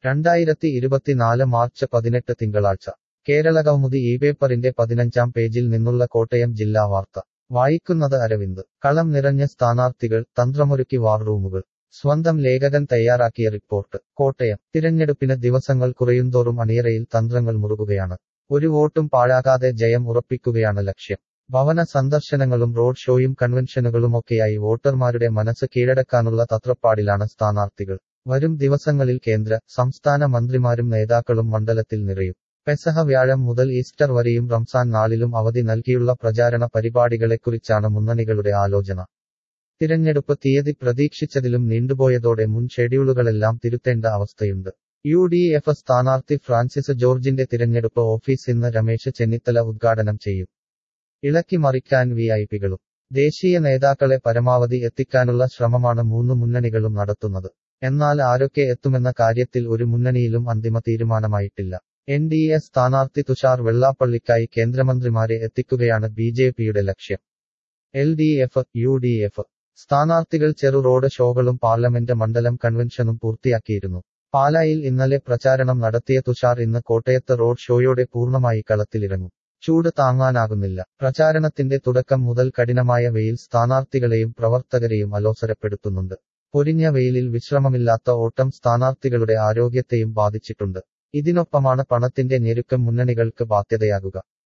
രണ്ടായിരത്തി ഇരുപത്തിനാല് മാർച്ച് പതിനെട്ട് തിങ്കളാഴ്ച കേരള കൗമുദി ഈ പേപ്പറിന്റെ പതിനഞ്ചാം പേജിൽ നിന്നുള്ള കോട്ടയം ജില്ലാ വാർത്ത വായിക്കുന്നത് അരവിന്ദ് കളം നിറഞ്ഞ സ്ഥാനാർത്ഥികൾ തന്ത്രമൊരുക്കി വാർ റൂമുകൾ സ്വന്തം ലേഖകൻ തയ്യാറാക്കിയ റിപ്പോർട്ട് കോട്ടയം തിരഞ്ഞെടുപ്പിന് ദിവസങ്ങൾ കുറയുന്തോറും അണിയറയിൽ തന്ത്രങ്ങൾ മുറുകുകയാണ് ഒരു വോട്ടും പാഴാകാതെ ജയം ഉറപ്പിക്കുകയാണ് ലക്ഷ്യം ഭവന സന്ദർശനങ്ങളും റോഡ് ഷോയും കൺവെൻഷനുകളുമൊക്കെയായി വോട്ടർമാരുടെ മനസ്സ് കീഴടക്കാനുള്ള തത്രപ്പാടിലാണ് സ്ഥാനാർത്ഥികൾ വരും ദിവസങ്ങളിൽ കേന്ദ്ര സംസ്ഥാന മന്ത്രിമാരും നേതാക്കളും മണ്ഡലത്തിൽ നിറയും പെസഹ വ്യാഴം മുതൽ ഈസ്റ്റർ വരെയും റംസാൻ നാളിലും അവധി നൽകിയുള്ള പ്രചാരണ പരിപാടികളെക്കുറിച്ചാണ് മുന്നണികളുടെ ആലോചന തിരഞ്ഞെടുപ്പ് തീയതി പ്രതീക്ഷിച്ചതിലും നീണ്ടുപോയതോടെ മുൻ ഷെഡ്യൂളുകളെല്ലാം തിരുത്തേണ്ട അവസ്ഥയുണ്ട് യു ഡി എഫ് സ്ഥാനാർത്ഥി ഫ്രാൻസിസ് ജോർജിന്റെ തിരഞ്ഞെടുപ്പ് ഓഫീസ് ഇന്ന് രമേശ് ചെന്നിത്തല ഉദ്ഘാടനം ചെയ്യും ഇളക്കി മറിക്കാൻ വി ഐ പികളും ദേശീയ നേതാക്കളെ പരമാവധി എത്തിക്കാനുള്ള ശ്രമമാണ് മൂന്ന് മുന്നണികളും നടത്തുന്നത് എന്നാൽ ആരൊക്കെ എത്തുമെന്ന കാര്യത്തിൽ ഒരു മുന്നണിയിലും അന്തിമ തീരുമാനമായിട്ടില്ല എൻ ഡി എ സ്ഥാനാർത്ഥി തുഷാർ വെള്ളാപ്പള്ളിക്കായി കേന്ദ്രമന്ത്രിമാരെ എത്തിക്കുകയാണ് ബി ജെ പിയുടെ ലക്ഷ്യം L D F U D F സ്ഥാനാർത്ഥികൾ ചെറു റോഡ് ഷോകളും പാർലമെന്റ് മണ്ഡലം കൺവെൻഷനും പൂർത്തിയാക്കിയിരുന്നു പാലായിൽ ഇന്നലെ പ്രചാരണം നടത്തിയ തുഷാർ ഇന്ന് കോട്ടയത്ത് റോഡ് ഷോയോടെ പൂർണ്ണമായി കളത്തിലിറങ്ങും ചൂട് താങ്ങാനാകുന്നില്ല പ്രചാരണത്തിന്റെ തുടക്കം മുതൽ കഠിനമായ വെയിൽ സ്ഥാനാർത്ഥികളെയും പ്രവർത്തകരെയും അലോസരപ്പെടുത്തുന്നുണ്ട് പൊരിഞ്ഞ വെയിലിൽ വിശ്രമമില്ലാത്ത ഓട്ടം സ്ഥാനാർത്ഥികളുടെ ആരോഗ്യത്തെയും ബാധിച്ചിട്ടുണ്ട് ഇതിനൊപ്പമാണ് പണത്തിന്റെ ഞെരുക്കം മുന്നണികൾക്ക് ബാധ്യതയാകുക